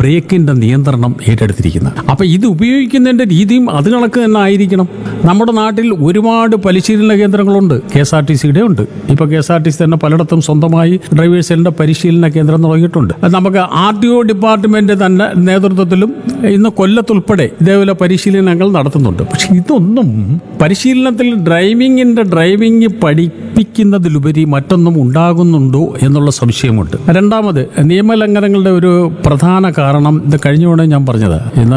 ബ്രേക്കിന്റെ നിയന്ത്രണം ഏറ്റെടുത്തിരിക്കുന്നത് അപ്പൊ ഇത് ഉപയോഗിക്കുന്നതിന്റെ രീതിയും അത് കണക്ക് തന്നെ ആയിരിക്കണം നമ്മുടെ നാട്ടിൽ ഒരുപാട് പരിശീലന കേന്ദ്രങ്ങളുണ്ട് കെ എസ് ആർ ടി സിയുടെ ഉണ്ട് ഇപ്പൊ K S R T C തന്നെ പലയിടത്തും സ്വന്തമായി ഡ്രൈവേഴ്സിന്റെ പരിശീലന കേന്ദ്രം തുടങ്ങിയിട്ടുണ്ട് അത് നമുക്ക് ആർ ടി ഒ ഡിപ്പാർട്ട്മെന്റ് തന്നെ നേതൃത്വത്തിലും ഇന്ന് കൊല്ലത്തുൾപ്പെടെ ഇതേപോലെ പരിശീലനങ്ങൾ നടത്തുന്നുണ്ട് പക്ഷെ ഇതൊന്നും പരിശീലനത്തിൽ ഡ്രൈവിംഗിന്റെ ഡ്രൈവിംഗ് പഠിപ്പിക്കുന്നതിലുപരി മറ്റൊന്നും ഉണ്ടാകുന്നുണ്ടോ എന്നുള്ള സംശയമുണ്ട് രണ്ടാമത് നിയമലംഘനങ്ങളുടെ ഒരു പ്രധാന കാരണം ഇത് കഴിഞ്ഞ തവണ ഞാൻ പറഞ്ഞത് ഇന്ന്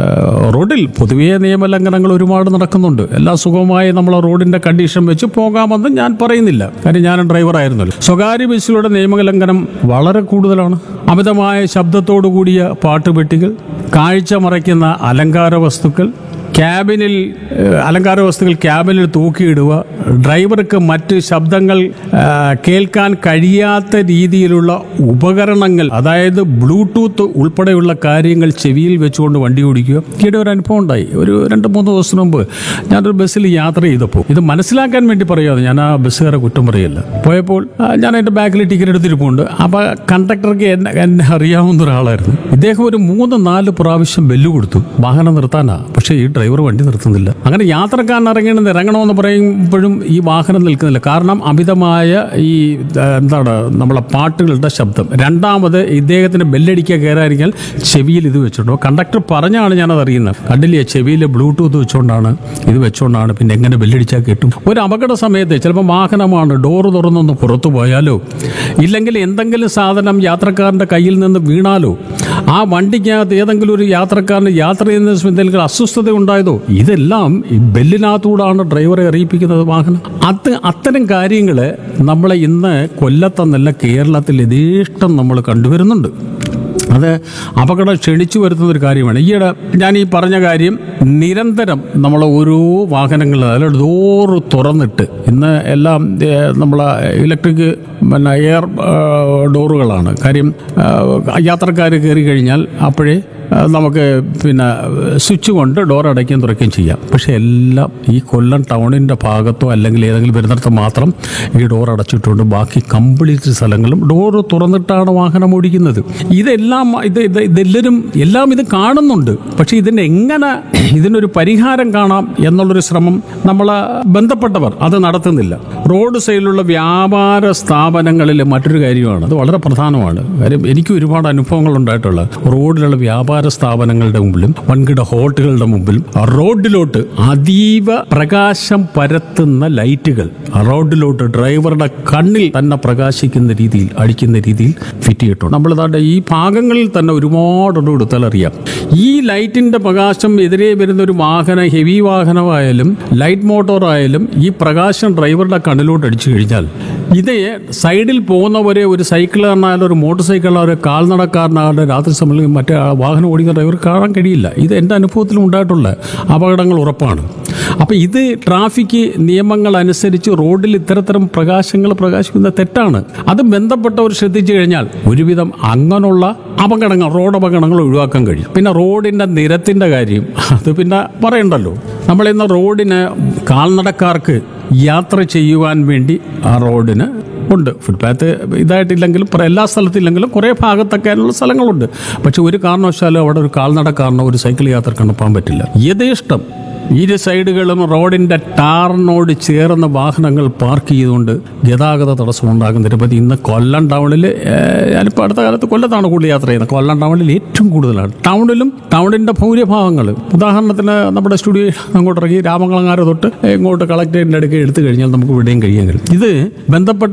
റോഡിൽ പൊതുവേ നിയമലംഘനങ്ങൾ ഒരുപാട് നടക്കുന്നുണ്ട് എല്ലാം സുഗമമായി നമ്മൾ റോഡിന്റെ കണ്ടീഷൻ വെച്ച് പോകാമെന്ന് ഞാൻ പറയുന്നില്ല കാര്യം ഞാൻ ഡ്രൈവർ ആയിരുന്നല്ലോ സ്വകാര്യ ബസ്സിലൂടെ നിയമലംഘനം വളരെ കൂടുതലാണ് അമിതമായ ശബ്ദത്തോടു കൂടിയ പാട്ടുപെട്ടികൾ കാഴ്ച മറയ്ക്കുന്ന അലങ്കാര വസ്തുക്കൾ ക്യാബിനിൽ ഏഹ്, അലങ്കാര വസ്തുക്കൾ ക്യാബിനിൽ തൂക്കിയിടുക ഡ്രൈവർക്ക് മറ്റ് ശബ്ദങ്ങൾ ആ, കേൾക്കാൻ കഴിയാത്ത രീതിയിലുള്ള ഉപകരണങ്ങൾ അതായത് ബ്ലൂടൂത്ത് ഉൾപ്പെടെയുള്ള കാര്യങ്ങൾ ചെവിയിൽ വെച്ചുകൊണ്ട് വണ്ടി ഓടിക്കുക ഈയിടെ ഒരു അനുഭവം ഉണ്ടായി ഒരു രണ്ട് മൂന്ന് ദിവസം മുമ്പ് ഞാനൊരു ബസ്സിൽ യാത്ര ചെയ്തപ്പോൾ ഇത് മനസ്സിലാക്കാൻ വേണ്ടി പറയാതെ ഞാൻ ആ ബസ്സുകാരെ കുറ്റം പറയില്ല പോയപ്പോൾ ആ, ഞാൻ എൻ്റെ ബാക്കിൽ ടിക്കറ്റ് എടുത്തിരിപ്പുണ്ട് അപ്പോൾ കണ്ടക്ടർക്ക് എന്നെ എന്നെ അറിയാവുന്ന ഒരാളായിരുന്നു ഇദ്ദേഹം ഒരു മൂന്ന് നാല് പ്രാവശ്യം ബെല്ല് കൊടുത്തു വാഹനം നിർത്താനാ പക്ഷേ ഈ ഡ്രൈവർ വണ്ടി നിർത്തുന്നില്ല അങ്ങനെ യാത്രക്കാരൻ ഇറങ്ങണമെന്ന് ഇറങ്ങണമെന്ന് പറയുമ്പോഴും ഈ വാഹനം നിൽക്കുന്നില്ല കാരണം അമിതമായ ഈ ആ, എന്താണ് നമ്മളെ പാട്ടുകളുടെ ശബ്ദം രണ്ടാമത് ഇദ്ദേഹത്തിന് ബെല്ലടിക്കുക കയറാതിരിക്കാൻ ചെവിയിൽ ഇത് വെച്ചിട്ടുണ്ടോ കണ്ടക്ടർ പറഞ്ഞാണ് ഞാനത് അറിയുന്നത് കണ്ടില്ലേ ചെവിയിൽ ബ്ലൂടൂത്ത് വെച്ചുകൊണ്ടാണ് ഇത് വെച്ചുകൊണ്ടാണ് പിന്നെ എങ്ങനെ ബെല്ലടിച്ചാൽ കിട്ടും ഒരു അപകട സമയത്ത് ചിലപ്പോൾ വാഹനമാണ് ഡോറ് തുറന്നൊന്ന് പുറത്തു പോയാലോ ഇല്ലെങ്കിൽ എന്തെങ്കിലും സാധനം യാത്രക്കാരൻ്റെ കയ്യിൽ നിന്ന് വീണാലോ ആ വണ്ടിക്കകത്ത് ഏതെങ്കിലും ഒരു യാത്രക്കാരന് യാത്ര ചെയ്യുന്ന സമയത്ത് എന്തെങ്കിലും അസ്വസ്ഥത ഉണ്ടായതോ ഇതെല്ലാം ഈ ബെല്ലിനകത്തൂടാണ് ഡ്രൈവറെ അറിയിപ്പിക്കുന്നത് വാഹനം അത് അത്തരം കാര്യങ്ങൾ നമ്മളെ ഇന്ന് കൊല്ലത്തെന്നല്ല കേരളത്തിൽ യഥേഷ്ടം നമ്മൾ കണ്ടുവരുന്നുണ്ട് അത് അപകടം ക്ഷണിച്ചു വരുത്തുന്ന ഒരു കാര്യമാണ് ഈയിടെ ഞാൻ ഈ പറഞ്ഞ കാര്യം നിരന്തരം നമ്മൾ ഓരോ വാഹനങ്ങൾ അതിൽ ഡോറ് തുറന്നിട്ട് ഇന്ന് എല്ലാം നമ്മൾ ഇലക്ട്രിക് പിന്നെ എയർ ഡോറുകളാണ് കാര്യം യാത്രക്കാർ കയറി കഴിഞ്ഞാൽ അപ്പോഴേ ആ, നമുക്ക് പിന്നെ സ്വിച്ച് കൊണ്ട് ഡോർ അടയ്ക്കുകയും തുറക്കുകയും ചെയ്യാം പക്ഷേ എല്ലാം ഈ കൊല്ലം ടൗണിൻ്റെ ഭാഗത്തോ അല്ലെങ്കിൽ ഏതെങ്കിലും വരുന്നിടത്ത് മാത്രം ഈ ഡോർ അടച്ചിട്ടുണ്ട് ബാക്കി കംപ്ലീറ്റ് സ്ഥലങ്ങളും ഡോർ തുറന്നിട്ടാണ് വാഹനം ഓടിക്കുന്നത് ഇതെല്ലാം ഇത് ഇത് ഇതെല്ലാവരും എല്ലാം ഇത് കാണുന്നുണ്ട് പക്ഷേ ഇതിന് എങ്ങനെ ഇതിനൊരു പരിഹാരം കാണാം എന്നുള്ളൊരു ശ്രമം നമ്മൾ ബന്ധപ്പെട്ടവർ അത് നടത്തുന്നില്ല റോഡ് സൈഡിലുള്ള വ്യാപാര സ്ഥാപനങ്ങളിൽ മറ്റൊരു കാര്യമാണ് അത് വളരെ പ്രധാനമാണ് കാര്യം എനിക്ക് ഒരുപാട് അനുഭവങ്ങൾ ഉണ്ടായിട്ടുള്ള റോഡിലുള്ള വ്യാപാര സ്ഥാപനങ്ങളുടെ മുമ്പിലും വൻകിട ഹോട്ടലുകളുടെ മുമ്പിലും റോഡിലോട്ട് അതീവ പ്രകാശം പരത്തുന്ന ലൈറ്റുകൾ റോഡിലോട്ട് ഡ്രൈവറുടെ കണ്ണിൽ തന്നെ പ്രകാശിക്കുന്ന രീതിയിൽ അടിക്കുന്ന രീതിയിൽ ഫിറ്റ് ചെയ്തിട്ടുണ്ട് നമ്മൾ ഇതാണ്ട് ഈ ഭാഗങ്ങളിൽ തന്നെ ഒരുപാടുണ്ട് എടുത്താൽ അറിയാം ഈ ലൈറ്റിന്റെ പ്രകാശം എതിരെ വരുന്ന ഒരു വാഹനം ഹെവി വാഹനമായാലും ലൈറ്റ് മോട്ടോർ ആയാലും ഈ പ്രകാശം ഡ്രൈവറുടെ കണ്ണിലോട്ട് അടിച്ചു കഴിഞ്ഞാൽ ഇത് സൈഡിൽ പോകുന്നവരെ ഒരു സൈക്കിളുകാരനായാലും ഒരു മോട്ടോർ സൈക്കിളിനായാലും ഒരു കാൽനടക്കാരനായാലും രാത്രി സമയത്ത് മറ്റേ ആ വാഹനം ഓടിക്കുന്ന ഡ്രൈവർ കാണാൻ കഴിയില്ല ഇത് എൻ്റെ അനുഭവത്തിൽ ഉണ്ടായിട്ടുള്ള അപകടങ്ങൾ ഉറപ്പാണ് അപ്പോൾ ഇത് ട്രാഫിക് നിയമങ്ങൾ അനുസരിച്ച് റോഡിൽ ഇത്തരത്തരം പ്രകാശങ്ങൾ പ്രകാശിക്കുന്ന തെറ്റാണ് അത് ബന്ധപ്പെട്ടവർ ശ്രദ്ധിച്ചു കഴിഞ്ഞാൽ ഒരുവിധം അങ്ങനെയുള്ള അപകടങ്ങൾ റോഡ് അപകടങ്ങൾ ഒഴിവാക്കാൻ കഴിയും പിന്നെ റോഡിൻ്റെ നിരത്തിൻ്റെ കാര്യം അത് പിന്നെ പറയണ്ടല്ലോ നമ്മളിന്ന് റോഡിന് കാൽനടക്കാർക്ക് യാത്ര ചെയ്യുവാൻ വേണ്ടി ആ റോഡിന് ഉണ്ട് ഫുട്പാത്ത് ഇതായിട്ടില്ലെങ്കിലും പ്ര- എല്ലാ സ്ഥലത്തില്ലെങ്കിലും കുറേ ഭാഗത്തൊക്കെ അതിനുള്ള സ്ഥലങ്ങളുണ്ട് പക്ഷെ ഒരു കാരണവശാലും അവിടെ ഒരു കാൽനടക്കാരനോ ഒരു സൈക്കിൾ യാത്രക്കാരനോ പോകാൻ പറ്റില്ല യഥേഷ്ടം ഇരു സൈഡുകളും റോഡിന്റെ ടാറിനോട് ചേർന്ന വാഹനങ്ങൾ പാർക്ക് ചെയ്തുകൊണ്ട് ഗതാഗത തടസ്സമുണ്ടാകുന്ന നിരവധി ഇന്ന് കൊല്ലം ടൗണിൽ ഞാനിപ്പോൾ അടുത്ത കാലത്ത് കൊല്ലത്താണ് കൂടുതൽ യാത്ര ചെയ്യുന്നത് കൊല്ലം ടൗണിൽ ഏറ്റവും കൂടുതലാണ് ടൗണിലും ടൗണിന്റെ ഭൂരിഭാഗങ്ങൾ ഉദാഹരണത്തിന് നമ്മുടെ സ്റ്റുഡിയോ അങ്ങോട്ട് ഇറങ്ങി രാമകളങ്ങാര തൊട്ട് ഇങ്ങോട്ട് കളക്ടറേറ്റിൻ്റെ അടുക്ക് എടുത്തു കഴിഞ്ഞാൽ നമുക്ക് ഇവിടെയും കഴിയാൻ കഴിയും ഇത് ബന്ധപ്പെട്ട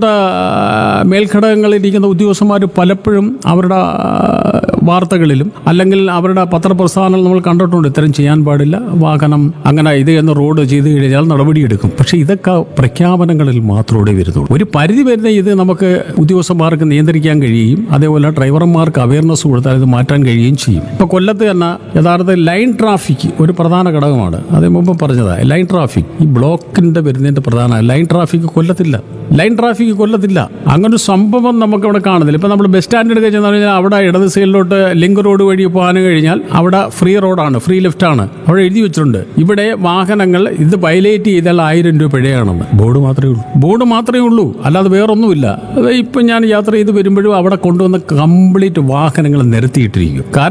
ആ, മേൽഘടകങ്ങളിൽ ഇരിക്കുന്ന ഉദ്യോഗസ്ഥന്മാർ പലപ്പോഴും അവരുടെ ആ, വാർത്തകളിലും അല്ലെങ്കിൽ അവരുടെ പത്രപ്രസ്ഥാനങ്ങൾ നമ്മൾ കണ്ടിട്ടുണ്ട് ഇത്തരം ചെയ്യാൻ പാടില്ല വാഹനം അങ്ങനെ ഇത് എന്ന് റോഡ് ചെയ്ത് കഴിഞ്ഞാൽ നടപടിയെടുക്കും പക്ഷേ ഇതൊക്കെ പ്രഖ്യാപനങ്ങളിൽ മാത്രമേ വരുന്നുള്ളൂ ഒരു പരിധി വരുന്ന ഇത് നമുക്ക് ഉദ്യോഗസ്ഥന്മാർക്ക് നിയന്ത്രിക്കാൻ കഴിയുകയും അതേപോലെ ഡ്രൈവർമാർക്ക് അവയർനെസ് കൊടുത്താൽ ഇത് മാറ്റാൻ കഴിയുകയും ചെയ്യും ഇപ്പോൾ കൊല്ലത്ത് തന്നെ യഥാർത്ഥ ലൈൻ ട്രാഫിക് ഒരു പ്രധാന ഘടകമാണ് അത് മുമ്പ് പറഞ്ഞതാണ് ലൈൻ ട്രാഫിക് ഈ ബ്ലോക്കിന്റെ വരുന്നതിന്റെ പ്രധാന ലൈൻ ട്രാഫിക് കൊല്ലത്തില്ല ലൈൻ ട്രാഫിക് കൊല്ലത്തില്ല അങ്ങനെ ഒരു സംഭവം നമുക്ക് അവിടെ കാണുന്നില്ല ഇപ്പം നമ്മൾ ബസ് സ്റ്റാൻഡ് എടുക്കുക ചെന്ന് കഴിഞ്ഞാൽ അവിടെ ഇടത് സൈഡിലോട്ട് ലിങ്ക് റോഡ് വഴി പോകാൻ കഴിഞ്ഞാൽ അവിടെ ഫ്രീ റോഡാണ് ഫ്രീ ലെഫ്റ്റ് ആണ് അവിടെ എഴുതി വെച്ചിട്ടുണ്ട് ഇവിടെ വാഹനങ്ങൾ ഇത് വയലേറ്റ് ചെയ്താൽ ആയിരം രൂപ പിഴയാണെന്ന് ബോർഡ് മാത്രമേ ഉള്ളൂ ബോർഡ് മാത്രമേ ഉള്ളൂ അല്ലാതെ വേറൊന്നുമില്ല അത് ഇപ്പം ഞാൻ യാത്ര ചെയ്ത് വരുമ്പോഴും അവിടെ കൊണ്ടുവന്ന കംപ്ലീറ്റ് വാഹനങ്ങൾ നിരത്തിയിട്ടിരിക്കും കാരണം